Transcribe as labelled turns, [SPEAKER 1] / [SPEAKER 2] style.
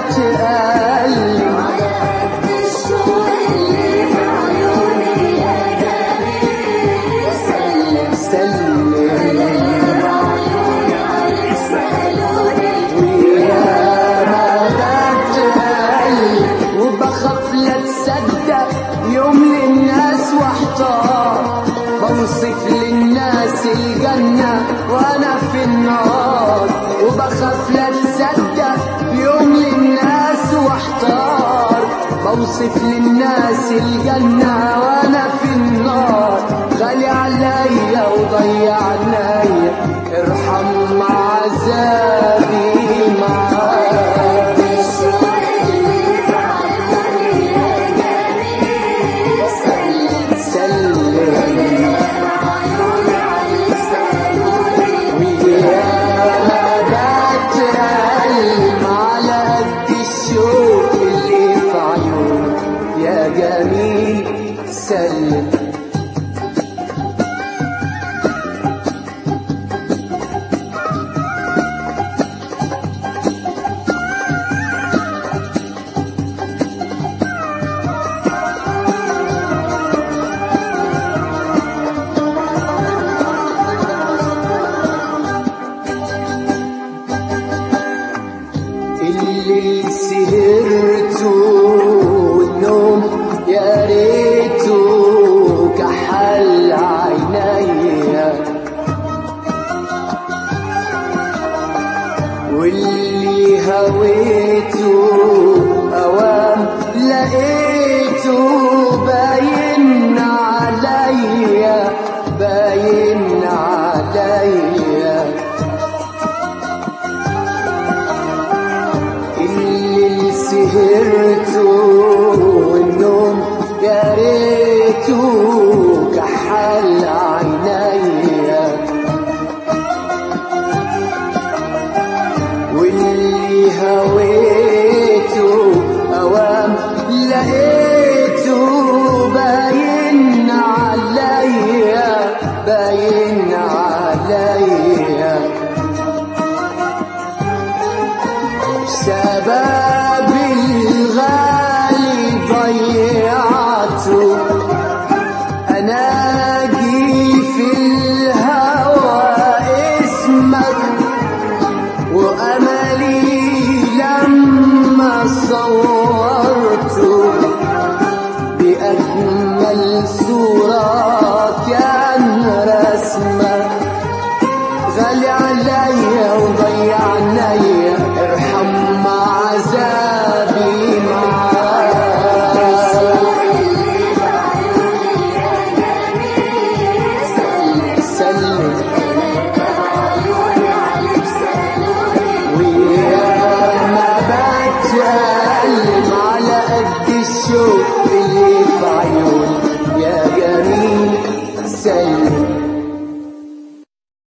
[SPEAKER 1] بعدت قلبي
[SPEAKER 2] على قد الشوق اللي في عيوني يا جميل سلم
[SPEAKER 1] سلم
[SPEAKER 2] عيوني عليك سألوني
[SPEAKER 1] ويا ما بعدت قلبي وبخاف لا تصدق يوم للناس واحتار بوصف للناس الجنة وانا في النار وبخاف لا تصدق يوم للناس واحتار بوصف للناس الجنة وانا في النار غالي عليا وضيع عينيا ارحم مع عذابي معاك
[SPEAKER 2] الشوق اللي في عيوني يا جميل سلم
[SPEAKER 1] سلم
[SPEAKER 2] عيوني عليك سألوني
[SPEAKER 1] ويا ما بعت قلب على قد الشوق اللي في عيونك يا جميل سلم اللي سهرته والنوم يا ريته كحل عينيا واللي هويته اوام لقيته باين عليا باين عليا اللي سهرته والنوم يا ريته كحل عينيا واللي هويته اوام لقيته باين عليا باين عليا شباب